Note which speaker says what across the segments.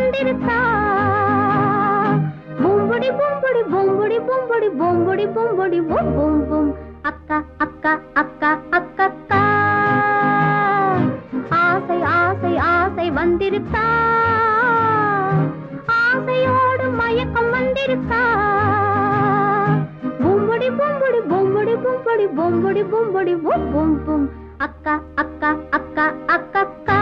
Speaker 1: வந்திருக்கா பூம்புடி பூம்புடி பூம்புடி பூம்புடி பூம்புடி பூம்புடி பூம் பூம் பூம் அக்கா அக்கா அக்கா அக்கா ஆசை ஆசை ஆசை வந்திருக்கா ஆசையோடு மயக்கம் வந்திருக்கா பூம்புடி பூம்புடி பூம்புடி பூம்புடி பூம்புடி பூம்புடி பூம் பூம் பூம் அக்கா அக்கா அக்கா அக்கா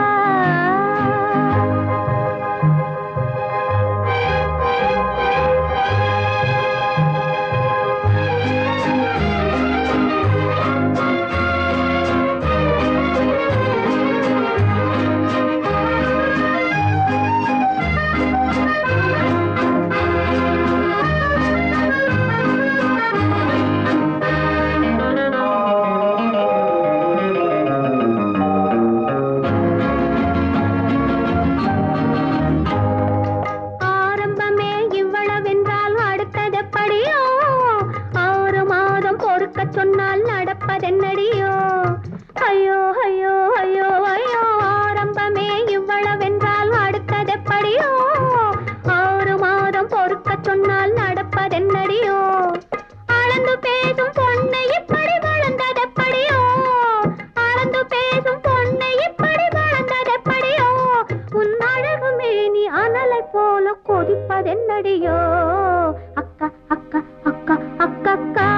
Speaker 1: ஆரம்பமே இவ்வளவென்றால் அடுத்ததெப்படியோ ஆறு மாதம் பொறுக்க சொன்னால் நடப்பதென்னடியோ ஐயோ ஐயோ ஐயோ ஐயோ ஆரம்பமே இவ்வளவென்றால் அடுத்ததெப்படியோ ஆறு மாதம் பொறுக்க சொன்னால் நடப்பதென்னடியோ அளந்து பேசும் பொண்ணை இப்படி வளர்ந்ததெப்படியோ அளந்து பேசும் பொண்ணை இப்படி வளர்ந்ததெப்படியோ உன் அழகு மேனி அனலை போல கொதிப்பதென்னடியோ அக்கா அக்கா அக்கா அக்கா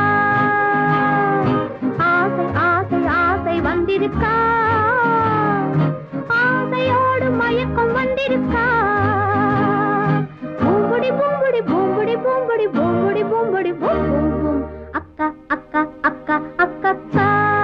Speaker 1: ஆசை ஆசை ஆசை வந்திருக்கா ஆசையோடு மயக்கம் வந்திருக்கா பூம்புடி பூம்புடி பூம்புடி பூம்புடி பூம்புடி பூம்புடி பூம் பூம் பூம் அக்கா அக்கா அக்கா அக்கா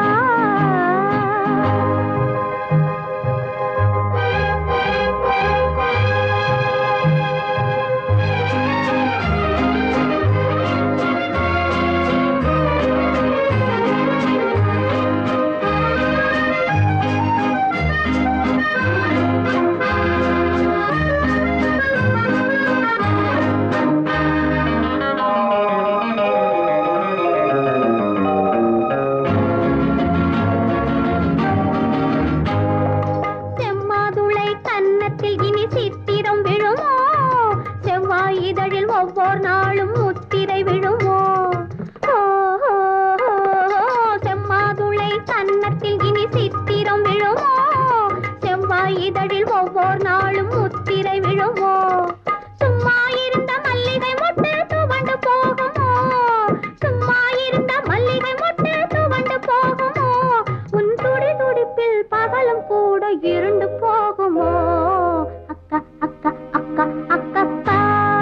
Speaker 1: செம்மாதுளை கன்னத்தில் இனி சித்திரம் விழுமோ செவ்வாய் இதழில் ஒவ்வொரு நாளும் முத்திரை விழுமோ ஓ, ஓ, ஓ, ஓ, செம்மாதுளை கன்னத்தில் இனி சித்திரம் விழுமோ செவ்வாய் இதழில் ஒவ்வொரு நாளும் முத்திரை விழுமோ சும்மா இருந்த மல்லிகை மொட்டு துவண்டு போகுமோ சும்மா இருந்த மல்லிகை மொட்டு துவண்டு போகுமோ உன் துடி துடிப்பில் பகலும் கூட இருண்டு போகுமோ அக்கா அக்கா அக்கா அக்கா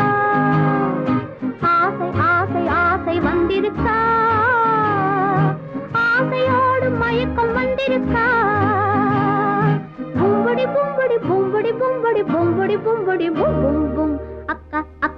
Speaker 1: ஆசை ஆசை ஆசை வந்திருக்கா ஆசையோடு மயக்கம் வந்திருக்கா பூம்புடி பூம்புடி பூம்புடி பூம்புடி பூம்புடி பூம்புடி பூம் பூம் பூம் அக்கா அக்கா